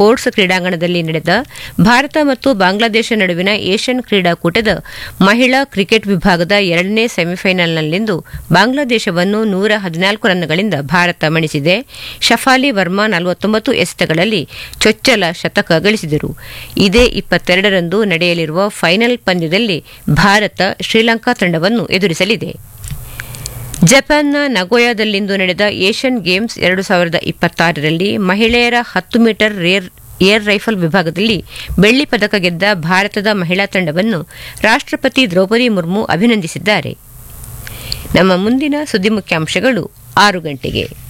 sports ಕ್ರೀಡಾಂಗಣದಲ್ಲಿ ನಡೆದ ಭಾರತ ಮತ್ತು ಬಾಂಗ್ಲಾದೇಶ ನಡುವಿನ ಏಷ್ಯನ್ ಕ್ರೀಡಾಕೂಟದ ಮಹಿಳಾ ಕ್ರಿಕೆಟ್ ವಿಭಾಗದ ಎರಡನೇ ಸೆಮಿಫೈನಲ್ನಲ್ಲಿಂದು ಬಾಂಗ್ಲಾದೇಶವನ್ನು ನೂರ ಹದಿನಾಲ್ಕು ರನ್ಗಳಿಂದ ಭಾರತ ಮಣಿಸಿದೆ ಶಫಾಲಿ ವರ್ಮಾ ನಲವತ್ತೊಂಬತ್ತು ಎಸೆತಗಳಲ್ಲಿ ಚೊಚ್ಚಲ ಶತಕ ಗಳಿಸಿದರು ಇದೇ ಇಪ್ಪತ್ತೆರಡರಂದು ನಡೆಯಲಿರುವ ಫೈನಲ್ ಪಂದ್ಯದಲ್ಲಿ ಭಾರತ ಶ್ರೀಲಂಕಾ ತಂಡವನ್ನು ಎದುರಿಸಲಿದೆ ಜಪಾನ್ನ ನಗೋಯಾದಲ್ಲಿಂದು ನಡೆದ ಏಷ್ಯನ್ ಗೇಮ್ಸ್ ಎರಡು ಸಾವಿರದ ಇಪ್ಪತ್ತಾರರಲ್ಲಿ ಮಹಿಳೆಯರ ಹತ್ತು ಮೀಟರ್ ರೇರ್ ಏರ್ ರೈಫಲ್ ವಿಭಾಗದಲ್ಲಿ ಬೆಳ್ಳಿ ಪದಕ ಗೆದ್ದ ಭಾರತದ ಮಹಿಳಾ ತಂಡವನ್ನು ರಾಷ್ಟ್ರಪತಿ ದ್ರೌಪದಿ ಮುರ್ಮು ಅಭಿನಂದಿಸಿದ್ದಾರೆ ನಮ್ಮ ಮುಂದಿನ ಸುದ್ದಿ ಮುಖ್ಯಾಂಶಗಳು ಆರು ಗಂಟೆಗೆ